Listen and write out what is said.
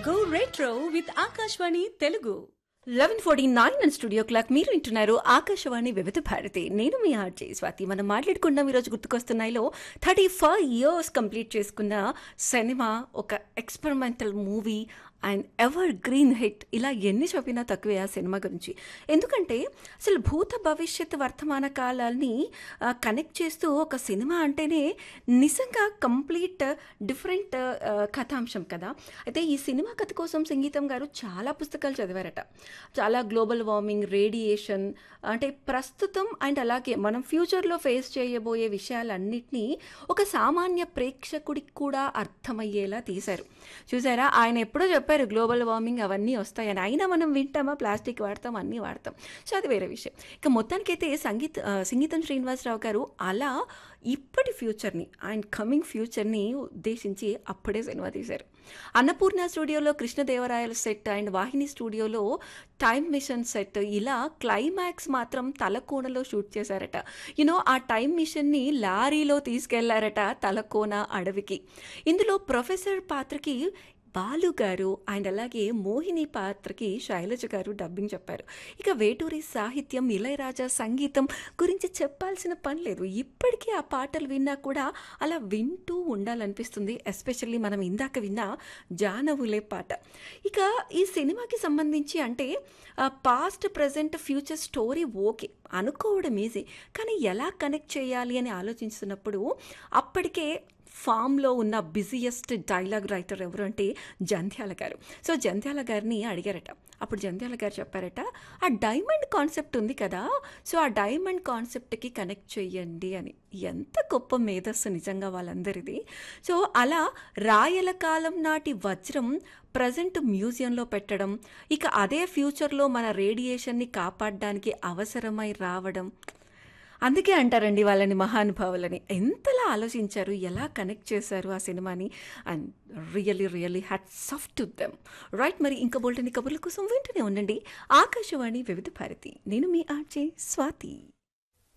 Go retro with Akashvani Telugu. Eleven forty nine and studio clock మీరు వింటున్నారు ఆకాశవాణి వివిధ భారతి నేను మీ ఆర్జే స్వాతి మనం మాట్లాడుకున్నాం ఈరోజు గుర్తుకొస్తున్నాయిలో థర్టీ ఫైవ్ ఇయర్స్ కంప్లీట్ చేసుకున్న సినిమా ఒక experimental movie and evergreen hit ఇలా ఎన్ని చెప్పినా తక్కువే ఆ సినిమా గురించి ఎందుకంటే అసలు భూత భవిష్యత్ వర్తమాన కాలాల్ని కనెక్ట్ చేస్తూ ఒక సినిమా అంటేనే నిజంగా కంప్లీట్ డిఫరెంట్ కథాంశం కదా అయితే ఈ సినిమా కథ కోసం సంగీతం గారు చాలా పుస్తకాలు చదివారట చాలా గ్లోబల్ వార్మింగ్ రేడియేషన్ అంటే ప్రస్తుతం అండ్ అలాగే మనం ఫ్యూచర్లో ఫేస్ చేయబోయే విషయాలన్నింటినీ ఒక సామాన్య ప్రేక్షకుడికి కూడా అర్థమయ్యేలా తీశారు చూసారా ఆయన ఎప్పుడో చెప్పారు గ్లోబల్ వార్మింగ్ అవన్నీ వస్తాయని అయినా మనం వింటామా ప్లాస్టిక్ వాడతాం అన్నీ వాడతాం సో అది వేరే విషయం ఇక మొత్తానికైతే సంగీత ఆ, సంగీతం శ్రీనివాసరావు గారు అలా ఇప్పటి ఫ్యూచర్ని అండ్ కమింగ్ ఫ్యూచర్ని ఉద్దేశించి అప్పుడే సినిమా తీశారు అన్నపూర్ణ స్టూడియోలో కృష్ణదేవరాయల సెట్ అండ్ వాహిని స్టూడియోలో టైం మిషన్ సెట్ ఇలా క్లైమాక్స్ మాత్రం తలకోనలో షూట్ చేశారట యూనో ఆ టైం మిషన్ని లారీలో తీసుకెళ్లారట తలకోన అడవికి ఇందులో ప్రొఫెసర్ పాత్రకి బాలు గారు అండ్ అలాగే మోహిని పాత్రకి శైలజ గారు డబ్బింగ్ చెప్పారు ఇక వేటూరి సాహిత్యం ఇళయరాజా సంగీతం గురించి చెప్పాల్సిన పని లేదు ఇప్పటికీ ఆ పాటలు విన్నా కూడా అలా వింటూ ఉండాలనిపిస్తుంది ఎస్పెషల్లీ మనం ఇందాక విన్న జానవులే పాట ఇక ఈ సినిమాకి సంబంధించి అంటే past present future story okay అనుకోవడం ఈజీ కానీ ఎలా కనెక్ట్ చేయాలి అని ఆలోచిస్తున్నప్పుడు అప్పటికే ఫామ్లో ఉన్న బిజియెస్ట్ డైలాగ్ రైటర్ ఎవరు అంటే జంధ్యాల గారు సో జంధ్యాల గారిని అడిగారట అప్పుడు జంధ్యాల గారు చెప్పారట ఆ డైమండ్ కాన్సెప్ట్ ఉంది కదా సో ఆ డైమండ్ కాన్సెప్ట్కి కనెక్ట్ చేయండి అని ఎంత గొప్ప మేధస్సు నిజంగా వాళ్ళందరిది సో అలా రాయల కాలం నాటి వజ్రం ప్రజెంట్ మ్యూజియంలో పెట్టడం ఇక అదే ఫ్యూచర్లో మన రేడియేషన్ని కాపాడడానికి అవసరమై రావడం అందుకే అంటారండి వాళ్ళని మహానుభావులని ఎంతలా ఆలోచించారు ఎలా కనెక్ట్ చేశారు ఆ సినిమాని అండ్ రియలీ రియలీ హ్యాట్ సాఫ్ట్ టు దెమ్ రైట్ మరి ఇంకా బోల్టని కబుర్ల కోసం వింటూనే ఉండండి ఆకాశవాణి వివిధ భారతి నేను మీ ఆర్జే స్వాతి